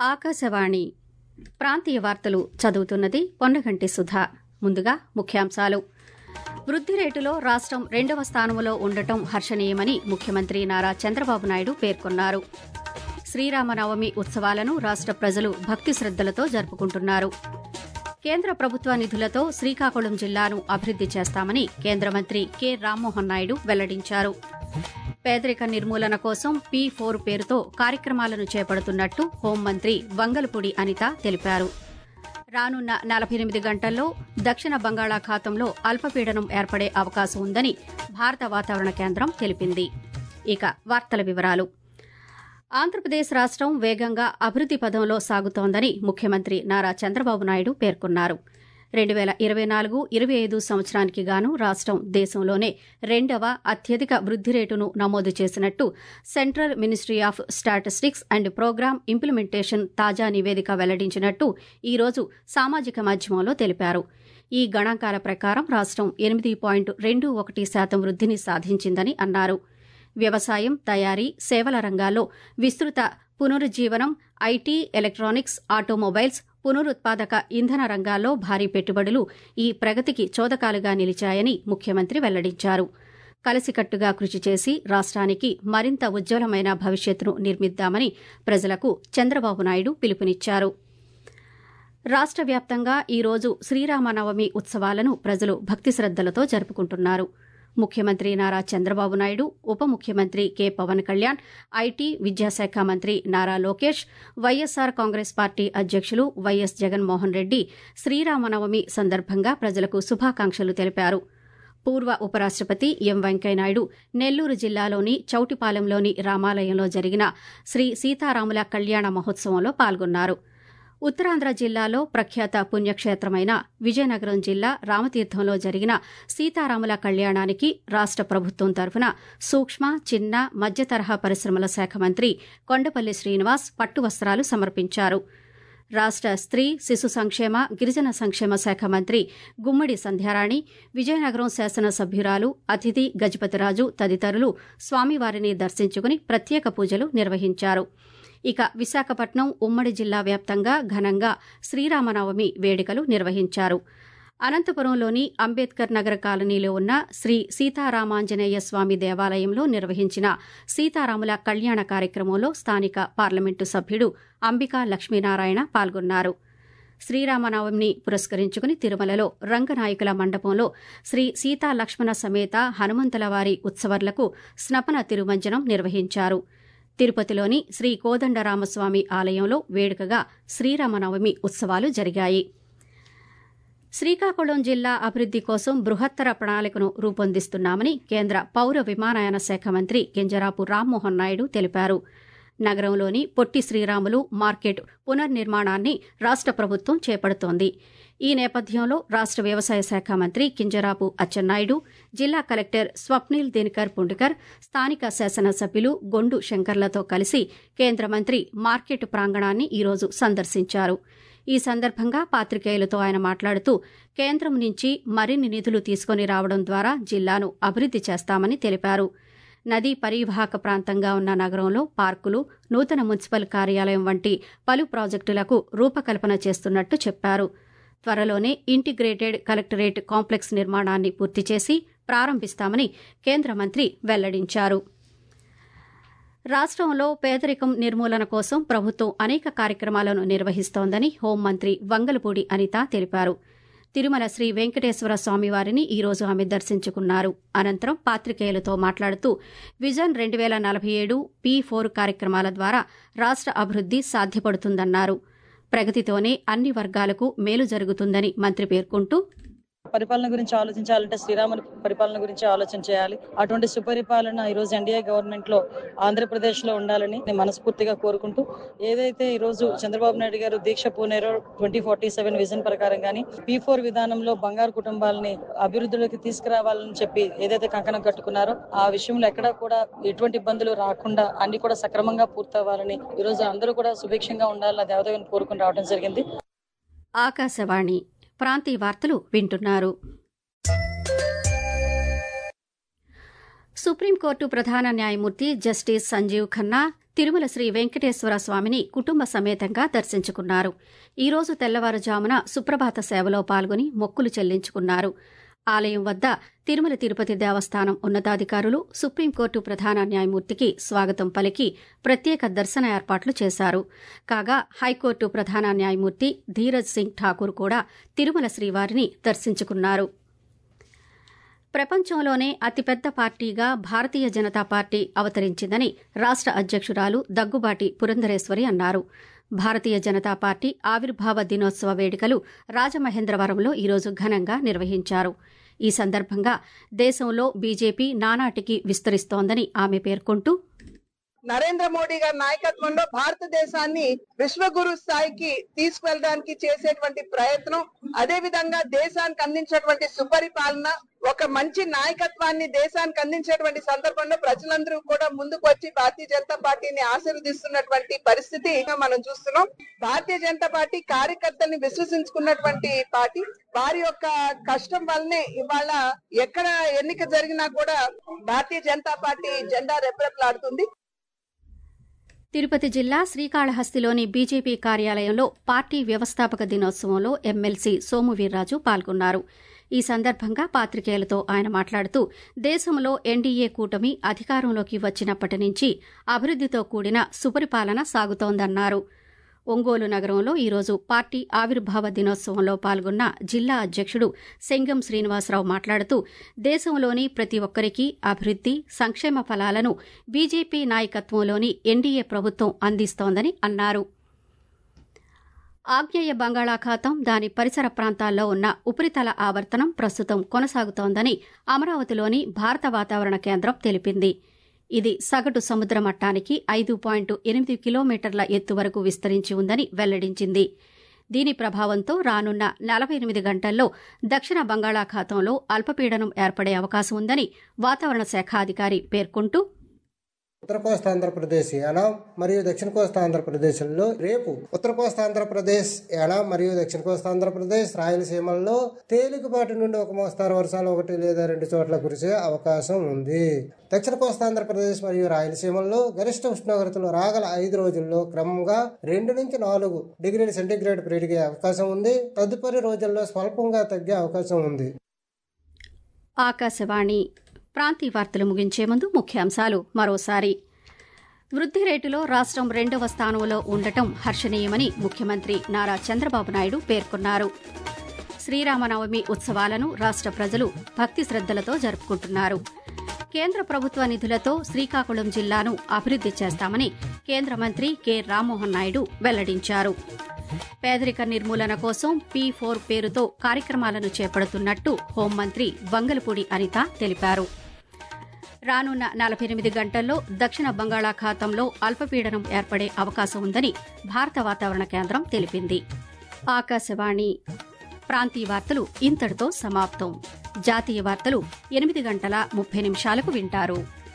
ఆకాశవాణి ప్రాంతీయ వార్తలు చదువుతున్నది పొన్నగంటి సుధా ముందుగా ముఖ్యాంశాలు వృద్ది రేటులో రాష్టం రెండవ స్థానంలో ఉండటం హర్షణీయమని ముఖ్యమంత్రి నారా చంద్రబాబు నాయుడు పేర్కొన్నారు శ్రీరామనవమి ఉత్సవాలను రాష్ట ప్రజలు భక్తి శ్రద్దలతో జరుపుకుంటున్నారు కేంద్ర ప్రభుత్వ నిధులతో శ్రీకాకుళం జిల్లాను అభివృద్ది చేస్తామని కేంద్ర మంత్రి కె రామ్మోహన్ నాయుడు వెల్లడించారు పేదరిక నిర్మూలన కోసం పీ ఫోర్ పేరుతో కార్యక్రమాలను చేపడుతున్నట్టు హోంమంత్రి వంగలపూడి అనిత తెలిపారు రానున్న నలభై ఎనిమిది గంటల్లో దక్షిణ బంగాళాఖాతంలో అల్పపీడనం ఏర్పడే అవకాశం ఉందని భారత వాతావరణ కేంద్రం తెలిపింది ఇక వార్తల వివరాలు ఆంధ్రప్రదేశ్ రాష్టం వేగంగా అభివృద్ది పదంలో సాగుతోందని ముఖ్యమంత్రి నారా చంద్రబాబు నాయుడు పేర్కొన్నారు రెండు వేల ఇరవై నాలుగు ఇరవై ఐదు సంవత్సరానికి గాను రాష్టం దేశంలోనే రెండవ అత్యధిక వృద్ది రేటును నమోదు చేసినట్టు central ministry of statistics and programme implementation తాజా నివేదిక వెల్లడించినట్టు ఈ రోజు సామాజిక మాధ్యమంలో తెలిపారు ఈ గణాంకాల ప్రకారం రాష్టం ఎనిమిది పాయింట్ రెండు ఒకటి శాతం వృద్దిని సాధించిందని అన్నారు వ్యవసాయం తయారీ సేవల రంగాల్లో విస్తృత పునరుజ్జీవనం ఐటీ ఎలక్ట్రానిక్స్ ఆటోమొబైల్స్ పునరుత్పాదక ఇంధన రంగాల్లో భారీ పెట్టుబడులు ఈ ప్రగతికి చోదకాలుగా నిలిచాయని ముఖ్యమంత్రి వెల్లడించారు కలిసికట్టుగా కృషి చేసి రాష్ట్రానికి మరింత ఉజ్వలమైన భవిష్యత్తును నిర్మిద్దామని ప్రజలకు చంద్రబాబు నాయుడు పిలుపునిచ్చారు రాష్ట్ర వ్యాప్తంగా ఈరోజు శ్రీరామనవమి ఉత్సవాలను ప్రజలు భక్తి శ్రద్దలతో జరుపుకుంటున్నారు ముఖ్యమంత్రి నారా చంద్రబాబు నాయుడు ఉప ముఖ్యమంత్రి కె పవన్ కళ్యాణ్ ఐటీ విద్యాశాఖ మంత్రి నారా లోకేష్ వైఎస్సార్ కాంగ్రెస్ పార్టీ అధ్యక్షులు వైఎస్ జగన్మోహన్ రెడ్డి శ్రీరామనవమి సందర్భంగా ప్రజలకు శుభాకాంక్షలు తెలిపారు పూర్వ ఉపరాష్టపతి ఎం వెంకయ్యనాయుడు నెల్లూరు జిల్లాలోని చౌటిపాలెంలోని రామాలయంలో జరిగిన శ్రీ సీతారాముల కళ్యాణ మహోత్సవంలో పాల్గొన్నారు ఉత్తరాంధ్ర జిల్లాలో ప్రఖ్యాత పుణ్యక్షేత్రమైన విజయనగరం జిల్లా రామతీర్థంలో జరిగిన సీతారాముల కళ్యాణానికి రాష్ట ప్రభుత్వం తరఫున సూక్ష్మ చిన్న మధ్య తరహా పరిశ్రమల శాఖ మంత్రి కొండపల్లి శ్రీనివాస్ పట్టు వస్త్రాలు సమర్పించారు రాష్ట స్త్రీ శిశు సంక్షేమ గిరిజన సంక్షేమ శాఖ మంత్రి గుమ్మడి సంధ్యారాణి విజయనగరం శాసనసభ్యురాలు అతిథి గజపతిరాజు తదితరులు స్వామివారిని దర్శించుకుని ప్రత్యేక పూజలు నిర్వహించారు ఇక విశాఖపట్నం ఉమ్మడి జిల్లా వ్యాప్తంగా ఘనంగా శ్రీరామనవమి వేడుకలు నిర్వహించారు అనంతపురంలోని అంబేద్కర్ నగర కాలనీలో ఉన్న శ్రీ సీతారామాంజనేయ స్వామి దేవాలయంలో నిర్వహించిన సీతారాముల కళ్యాణ కార్యక్రమంలో స్థానిక పార్లమెంటు సభ్యుడు అంబికా లక్ష్మీనారాయణ పాల్గొన్నారు శ్రీరామనవమిని పురస్కరించుకుని తిరుమలలో రంగనాయకుల మండపంలో శ్రీ సీతా లక్ష్మణ సమేత హనుమంతులవారి ఉత్సవర్లకు స్నపన తిరుమంజనం నిర్వహించారు తిరుపతిలోని శ్రీ కోదండరామస్వామి ఆలయంలో వేడుకగా శ్రీరామనవమి ఉత్సవాలు జరిగాయి శ్రీకాకుళం జిల్లా అభివృద్ది కోసం బృహత్తర ప్రణాళికను రూపొందిస్తున్నామని కేంద్ర పౌర విమానయాన శాఖ మంత్రి కింజరాపు రామ్మోహన్ నాయుడు తెలిపారు నగరంలోని పొట్టి శ్రీరాములు మార్కెట్ పునర్నిర్మాణాన్ని రాష్ట ప్రభుత్వం చేపడుతోంది ఈ నేపథ్యంలో రాష్ట వ్యవసాయ శాఖ మంత్రి కింజరాపు అచ్చెన్నాయుడు జిల్లా కలెక్టర్ స్వప్నిల్ దినకర్ పుండికర్ స్థానిక శాసనసభ్యులు గొండు శంకర్లతో కలిసి కేంద్ర మంత్రి మార్కెట్ ప్రాంగణాన్ని ఈరోజు సందర్శించారు ఈ సందర్భంగా పాత్రికేయులతో ఆయన మాట్లాడుతూ కేంద్రం నుంచి మరిన్ని నిధులు తీసుకుని రావడం ద్వారా జిల్లాను అభివృద్ది చేస్తామని తెలిపారు నదీ పరివాహక ప్రాంతంగా ఉన్న నగరంలో పార్కులు నూతన మున్సిపల్ కార్యాలయం వంటి పలు ప్రాజెక్టులకు రూపకల్పన చేస్తున్నట్టు చెప్పారు త్వరలోనే ఇంటిగ్రేటెడ్ కలెక్టరేట్ కాంప్లెక్స్ నిర్మాణాన్ని పూర్తి చేసి ప్రారంభిస్తామని కేంద్ర మంత్రి వెల్లడించారు రాష్టంలో పేదరికం నిర్మూలన కోసం ప్రభుత్వం అనేక కార్యక్రమాలను నిర్వహిస్తోందని హోంమంత్రి వంగలపూడి అనిత తెలిపారు తిరుమల శ్రీ వెంకటేశ్వర స్వామివారిని ఈ రోజు ఆమె దర్శించుకున్నారు అనంతరం పాత్రికేయులతో మాట్లాడుతూ విజన్ రెండు వేల నలభై ఏడు పీ ఫోర్ కార్యక్రమాల ద్వారా రాష్ట అభివృద్ది సాధ్యపడుతుందన్నారు ప్రగతితోనే అన్ని వర్గాలకు మేలు జరుగుతుందని మంత్రి పేర్కొంటూ పరిపాలన గురించి ఆలోచించాలంటే శ్రీరాముని పరిపాలన గురించి ఆలోచన చేయాలి అటువంటి సుపరిపాలన ఈ రోజు ఎన్డీఏ గవర్నమెంట్ లో ఆంధ్రప్రదేశ్ లో ఉండాలని నేను మనస్ఫూర్తిగా కోరుకుంటూ ఏదైతే ఈ రోజు చంద్రబాబు నాయుడు గారు దీక్ష పూనేరో ట్వంటీ ఫార్టీ సెవెన్ విజన్ ప్రకారం కానీ పీ ఫోర్ విధానంలో బంగారు కుటుంబాలని అభివృద్ధిలోకి తీసుకురావాలని చెప్పి ఏదైతే కంకణం కట్టుకున్నారో ఆ విషయంలో ఎక్కడా కూడా ఎటువంటి ఇబ్బందులు రాకుండా అన్ని కూడా సక్రమంగా పూర్తవ్వాలని ఈ రోజు అందరూ కూడా సుభిక్షంగా ఉండాలని దేవదేవుని కోరుకుని రావడం జరిగింది ఆకాశవాణి ప్రాంతీయ వార్తలు వింటున్నారు సుప్రీంకోర్టు ప్రధాన న్యాయమూర్తి జస్టిస్ సంజీవ్ ఖన్నా తిరుమల శ్రీ వెంకటేశ్వర స్వామిని కుటుంబ సమేతంగా దర్శించుకున్నారు ఈ రోజు తెల్లవారుజామున సుప్రభాత సేవలో పాల్గొని మొక్కులు చెల్లించుకున్నారు ఆలయం వద్ద తిరుమల తిరుపతి దేవస్థానం ఉన్నతాధికారులు సుప్రీంకోర్టు ప్రధాన న్యాయమూర్తికి స్వాగతం పలికి ప్రత్యేక దర్శన ఏర్పాట్లు చేశారు కాగా హైకోర్టు ప్రధాన న్యాయమూర్తి ధీరజ్ సింగ్ ఠాకూర్ కూడా తిరుమల శ్రీవారిని దర్శించుకున్నారు ప్రపంచంలోనే అతిపెద్ద పార్టీగా భారతీయ జనతా పార్టీ అవతరించిందని రాష్ట అధ్యక్షురాలు దగ్గుబాటి పురంధరేశ్వరి అన్నారు భారతీయ జనతా పార్టీ ఆవిర్భావ దినోత్సవ వేడుకలు రాజమహేంద్రవరంలో ఈరోజు ఘనంగా నిర్వహించారు ఈ సందర్భంగా దేశంలో బీజేపీ నానాటికి విస్తరిస్తోందని ఆమె పేర్కొంటూ నరేంద్ర మోడీ గారి నాయకత్వంలో భారతదేశాన్ని విశ్వగురు స్థాయికి తీసుకువెళ్ళడానికి చేసేటువంటి ప్రయత్నం అదే విధంగా దేశానికి అందించేటువంటి సుపరిపాలన ఒక మంచి నాయకత్వాన్ని దేశానికి అందించేటువంటి సందర్భంలో ప్రజలందరూ కూడా ముందుకు వచ్చి భారతీయ జనతా పార్టీని ఆశీర్వదిస్తున్నటువంటి పరిస్థితి మనం చూస్తున్నాం భారతీయ జనతా పార్టీ కార్యకర్తల్ని విశ్వసించుకున్నటువంటి పార్టీ వారి యొక్క కష్టం వల్లనే ఇవాళ ఎక్కడ ఎన్నిక జరిగినా కూడా భారతీయ జనతా పార్టీ జెండా రెపరెపలాడుతుంది తిరుపతి జిల్లా శ్రీకాళహస్తిలోని బీజేపీ కార్యాలయంలో పార్టీ వ్యవస్థాపక దినోత్సవంలో ఎమ్మెల్సీ సోము వీర్రాజు పాల్గొన్నారు ఈ సందర్భంగా పాత్రికేయులతో ఆయన మాట్లాడుతూ దేశంలో ఎన్డీఏ కూటమి అధికారంలోకి వచ్చినప్పటి నుంచి అభివృద్దితో కూడిన సుపరిపాలన సాగుతోందన్నారు ఒంగోలు నగరంలో ఈరోజు పార్టీ ఆవిర్భావ దినోత్సవంలో పాల్గొన్న జిల్లా అధ్యక్షుడు సెంగం శ్రీనివాసరావు మాట్లాడుతూ దేశంలోని ప్రతి ఒక్కరికి అభివృద్ది సంక్షేమ ఫలాలను బీజేపీ నాయకత్వంలోని ఎన్డీఏ ప్రభుత్వం అందిస్తోందని అన్నారు ఆగ్నేయ బంగాళాఖాతం దాని పరిసర ప్రాంతాల్లో ఉన్న ఉపరితల ఆవర్తనం ప్రస్తుతం కొనసాగుతోందని అమరావతిలోని భారత వాతావరణ కేంద్రం తెలిపింది ఇది సగటు సముద్ర మట్టానికి ఐదు పాయింట్ ఎనిమిది కిలోమీటర్ల ఎత్తు వరకు విస్తరించి ఉందని వెల్లడించింది దీని ప్రభావంతో రానున్న నలభై ఎనిమిది గంటల్లో దక్షిణ బంగాళాఖాతంలో అల్పపీడనం ఏర్పడే అవకాశం ఉందని వాతావరణ శాఖ అధికారి పేర్కొంటూ ఉత్తర కోస్తా ఆంధ్రప్రదేశ్ యానాం మరియు దక్షిణ కోస్తా ఆంధ్రప్రదేశ్లో రేపు ఉత్తర కోస్తా ఆంధ్రప్రదేశ్ యానాం మరియు దక్షిణ కోస్తా ఆంధ్రప్రదేశ్ రాయలసీమల్లో తేలికపాటి నుండి ఒక మోస్తారు వర్షాలు ఒకటి లేదా రెండు చోట్ల కురిసే అవకాశం ఉంది దక్షిణ కోస్తా ఆంధ్రప్రదేశ్ మరియు రాయలసీమల్లో గరిష్ట ఉష్ణోగ్రతలు రాగల ఐదు రోజుల్లో క్రమంగా రెండు నుంచి నాలుగు డిగ్రీల సెంటీగ్రేడ్ పెరిగే అవకాశం ఉంది తదుపరి రోజుల్లో స్వల్పంగా తగ్గే అవకాశం ఉంది ఆకాశవాణి ప్రాంతీయ వార్తలు ముగించే ముందు ముఖ్యాంశాలు మరోసారి వృద్ధి రేటులో రాష్ట్రం రెండవ స్థానంలో ఉండటం హర్షణీయమని ముఖ్యమంత్రి నారా చంద్రబాబు నాయుడు పేర్కొన్నారు శ్రీరామనవమి ఉత్సవాలను రాష్ట్ర ప్రజలు భక్తి శ్రద్దలతో జరుపుకుంటున్నారు కేంద్ర ప్రభుత్వ నిధులతో శ్రీకాకుళం జిల్లాను అభివృద్ది చేస్తామని కేంద్ర మంత్రి కె రామ్మోహన్ నాయుడు వెల్లడించారు పేదరిక నిర్మూలన కోసం పీ ఫోర్ పేరుతో కార్యక్రమాలను చేపడుతున్నట్టు హోంమంత్రి వంగలపూడి అనిత తెలిపారు రానున్న నలభై ఎనిమిది గంటల్లో దక్షిణ బంగాళాఖాతంలో అల్పపీడనం ఏర్పడే అవకాశం ఉందని భారత వాతావరణ కేంద్రం తెలిపింది ఆకాశవాణి ప్రాంతీయ వార్తలు ఇంతటితో సమాప్తం జాతీయ వార్తలు ఎనిమిది గంటల ముప్పై నిమిషాలకు వింటారు